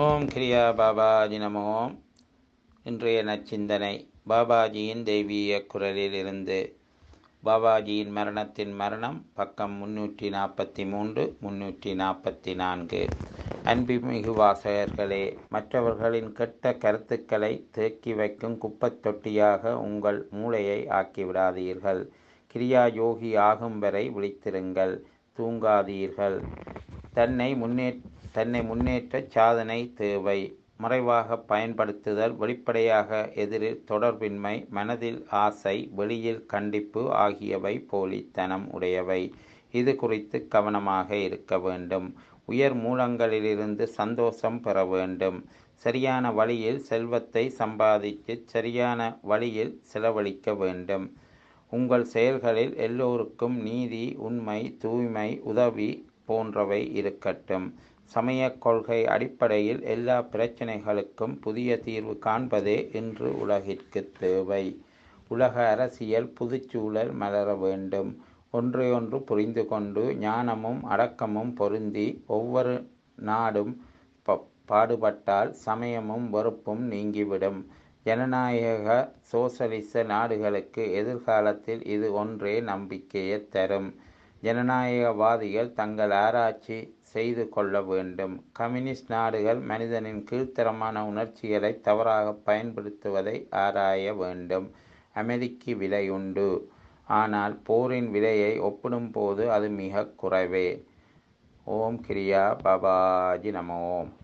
ஓம் கிரியா பாபாஜி நமோ இன்றைய நச்சிந்தனை பாபாஜியின் தெய்வீக குரலில் இருந்து பாபாஜியின் மரணத்தின் மரணம் பக்கம் முன்னூற்றி நாற்பத்தி மூன்று முன்னூற்றி நாற்பத்தி நான்கு அன்புமிகு வாசகர்களே மற்றவர்களின் கெட்ட கருத்துக்களை தேக்கி வைக்கும் குப்பத் தொட்டியாக உங்கள் மூளையை ஆக்கிவிடாதீர்கள் கிரியா யோகி ஆகும் வரை விழித்திருங்கள் தூங்காதீர்கள் தன்னை முன்னே தன்னை முன்னேற்ற சாதனை தேவை மறைவாக பயன்படுத்துதல் வெளிப்படையாக எதிரில் தொடர்பின்மை மனதில் ஆசை வெளியில் கண்டிப்பு ஆகியவை போலித்தனம் உடையவை இது குறித்து கவனமாக இருக்க வேண்டும் உயர் மூலங்களிலிருந்து சந்தோஷம் பெற வேண்டும் சரியான வழியில் செல்வத்தை சம்பாதித்து சரியான வழியில் செலவழிக்க வேண்டும் உங்கள் செயல்களில் எல்லோருக்கும் நீதி உண்மை தூய்மை உதவி போன்றவை இருக்கட்டும் சமய கொள்கை அடிப்படையில் எல்லா பிரச்சனைகளுக்கும் புதிய தீர்வு காண்பதே இன்று உலகிற்கு தேவை உலக அரசியல் புதுச்சூழல் மலர வேண்டும் ஒன்றையொன்று புரிந்து கொண்டு ஞானமும் அடக்கமும் பொருந்தி ஒவ்வொரு நாடும் பாடுபட்டால் சமயமும் வெறுப்பும் நீங்கிவிடும் ஜனநாயக சோசலிச நாடுகளுக்கு எதிர்காலத்தில் இது ஒன்றே நம்பிக்கையை தரும் ஜனநாயகவாதிகள் தங்கள் ஆராய்ச்சி செய்து கொள்ள வேண்டும் கம்யூனிஸ்ட் நாடுகள் மனிதனின் கீழ்த்தரமான உணர்ச்சிகளை தவறாக பயன்படுத்துவதை ஆராய வேண்டும் அமைதிக்கு விலை உண்டு ஆனால் போரின் விலையை ஒப்பிடும்போது அது மிக குறைவே ஓம் கிரியா பாபாஜி நமோம்